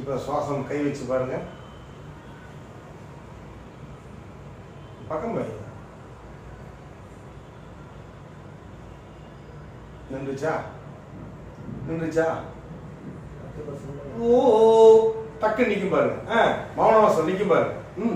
இப்போ சுவாசம் கை வச்சு பாருங்க பக்கம் பாருங்க நின்றுச்சா நின்றுச்சா ஓ டக்கு நிக்கும் பாருங்க ஆ, மௌனவாசம் நிக்கும் பாருங்க ம்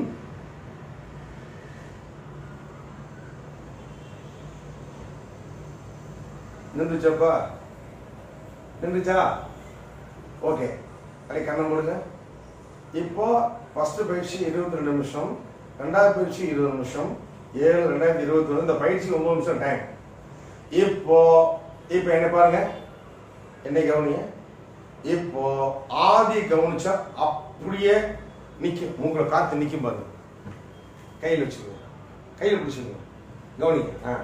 நின்றுச்சாப்பா நின்றுச்சா ஓகே அப்படி கண்ணை மூடுங்க இப்போ ஃபர்ஸ்ட் பயிற்சி இருபத்தி ரெண்டு நிமிஷம் ரெண்டாவது பயிற்சி இருபது நிமிஷம் ஏழு ரெண்டாயிரத்தி இருபத்தி ஒன்று இந்த பயிற்சி ஒன்பது நிமிஷம் டைம் இப்போ இப்போ என்ன பாருங்க என்னை கவனிங்க இப்போ ஆதி கவனிச்சா அப்படியே நிக்கும் மூக்கில் காத்து நிக்கும் பாருங்க கையில் வச்சுக்கோங்க கையில் பிடிச்சிக்கோங்க கவனிங்க ஆ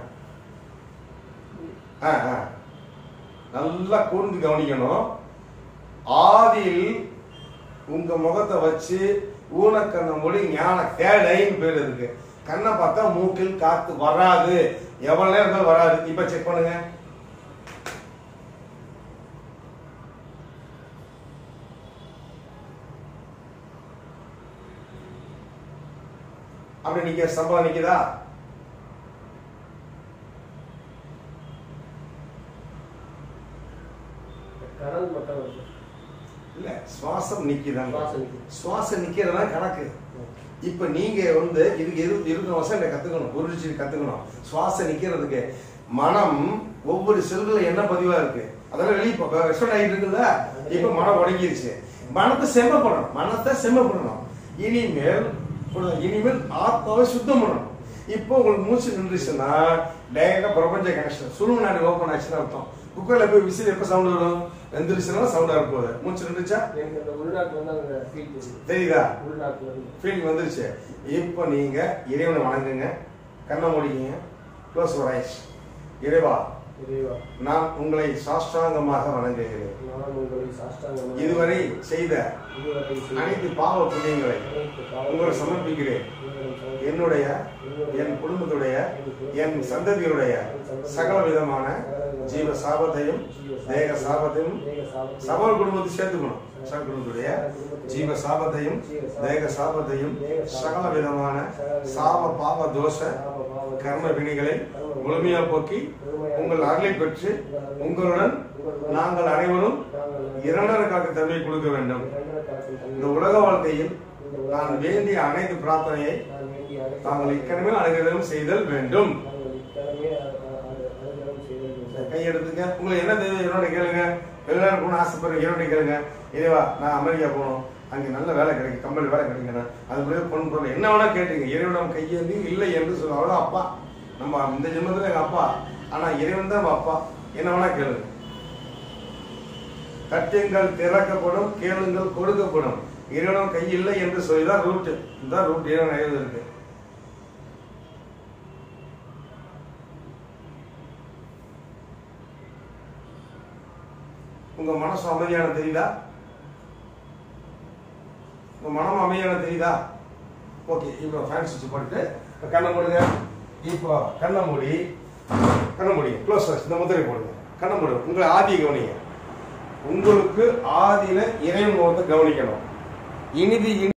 ஆ ஆ நல்லா கூர்ந்து கவனிக்கணும் ஆதியில் உங்க முகத்தை வச்சு ஊனக்கண்ண மொழி ஞான கேடைன்னு பேர் இருக்கு கண்ணை பார்த்தா மூக்கில் காத்து வராது எவ்வளவு நேரம் இருந்தாலும் வராது இப்ப செக் பண்ணுங்க அப்படி நிக்க சம்பளம் நிக்குதா கரண்ட் மட்டும் வருது. இல்ல சுவாசம் நிக்குதான் சுவாசம் நிக்குது. சுவாசம் நிக்கிறதா கணக்கு இப்ப நீங்க வந்து இதுக்கு இரு இருபது வருஷம் இதை கத்துக்கணும் குருஜி கத்துக்கணும் சுவாசம் நிக்கிறதுக்கு மனம் ஒவ்வொரு செல்களும் என்ன பதிவா இருக்கு அதெல்லாம் வெளியே ரெஸ்பாண்ட் ஆகிட்டு இருக்குல்ல இப்ப மனம் உடங்கிருச்சு மனத்தை செம்மப்படணும் மனத்தை செம்மப்படணும் இனிமேல் புரியுதா? இனிமேல் ஆத்மாவை சுத்தம் பண்ணணும் இப்போ உங்களுக்கு மூச்சு நின்றுச்சுன்னா டைரக்டா பிரபஞ்ச கனெக்ஷன் சுரும நாடு ஓப்பன் ஆச்சுன்னு அர்த்தம் குக்கர்ல போய் விசில் எப்ப சவுண்ட் வரும் வெந்துருச்சுன்னா சவுண்டா இருக்கும் மூச்சு நின்றுச்சா எனக்கு அந்த உள்நாட்டுல இருந்து அந்த ஃபீல் தெரியுது தெரியுதா உள்நாட்டுல இருந்து ஃபீலிங் வந்துருச்சு இப்போ நீங்க இறைவனை வணங்குங்க கண்ணை மூடிக்கிங்க க்ளோஸ் யுவர் ஐஸ் இறைவா இறைவா நான் உங்களை சாஷ்டாங்கமாக வணங்குகிறேன் நான் உங்களை சாஷ்டாங்கமாக இதுவரை செய்த இதுவரை செய்த அனைத்து பாவ புண்ணியங்களை அனைத்து பாவ- உங்களை சமர்ப்பிக்கிறேன் உங்களிடம் சமர்ப்பிக்கிறேன். என்னுடைய என் குடும்பத்துடைய என் சந்ததியுடைய சகல விதமான ஜீவ சாபத்தையும் தேக சாபத்தையும் தேக சாபத்தை- சகல குடும்பத்தை சேர்த்துக்கணும் சகல குடும்பத்துடைய ஜீவ சாபத்தையும் தேக சாபத்தையும் சகல விதமான சாப பாவ தோஷ சாப பாவ- கர்ம வினைகளை முழுமையா போக்கி உங்கள் அருளை பெற்று உங்களுடன் நாங்கள் அனைவரும் நாங்கள் இரண்டர காக்க தன்மை கொடுக்க வேண்டும் இரண்டரை காலத்தில் இந்த தங்கி- உலக வாழ்க்கையில் இந்த உலக- நான் வேண்டிய அனைத்து பிரார்த்தனையை நான் வேண்டிய அனைத்து- தாங்கள் இக்கணமே அனுகிரகம் செய்தல் வேண்டும் நாங்கள் இக்கணமே அ- அ- அ- அனுகிரகம் செய்தல் வேண்டும். கை எடுத்துங்க உங்களுக்கு என்ன தேவை என்னோட கேளுங்க வெளிநாடு போகணும் ஆசைப்படுறீங்க என்னோட கேளுங்க இறைவா நான் அமெரிக்கா போகணும் அங்க நல்ல வேலை கிடைக்கும் கம்பெனி வேலை கிடைக்கணும் அது பிறகு பொண்ணு பொருள் என்ன வேணா கேட்டுங்க இறைவனம் கையேந்தி இல்லை என்று சொல்ல அவ்வளோ அப்பா நம்ம இந்த ஜென்மத்துல எங்க அப்பா ஆனா இறைவன் தான் நம்ம அப்பா என்ன வேணா கேளுங்க தட்டுங்கள் திறக்கப்படும் கேளுங்கள் கொடுக்கப்படும் இறைவனம் கை இல்லை என்று சொல்லிதான் ரூட் இதுதான் ரூட் இறைவன் எழுது இருக்கு உங்க மனசு அமைதியான தெரியுதா உங்க மனம் அமைதியான தெரியுதா ஓகே இப்போ ஃபேன் சுவிட்ச் போட்டுட்டு இப்போ கண்ணை மூடுங்க இப்போ கண்ணை மூடி கண்ணை மூடி க்ளோஸ் இந்த முத்திரை போடுங்க கண்ணை மூடுங்க உங்களை ஆதியை கவனிங்க உங்களுக்கு ஆதியில இறைவன் முகத்தை கவனிக்கணும் இனிது இனி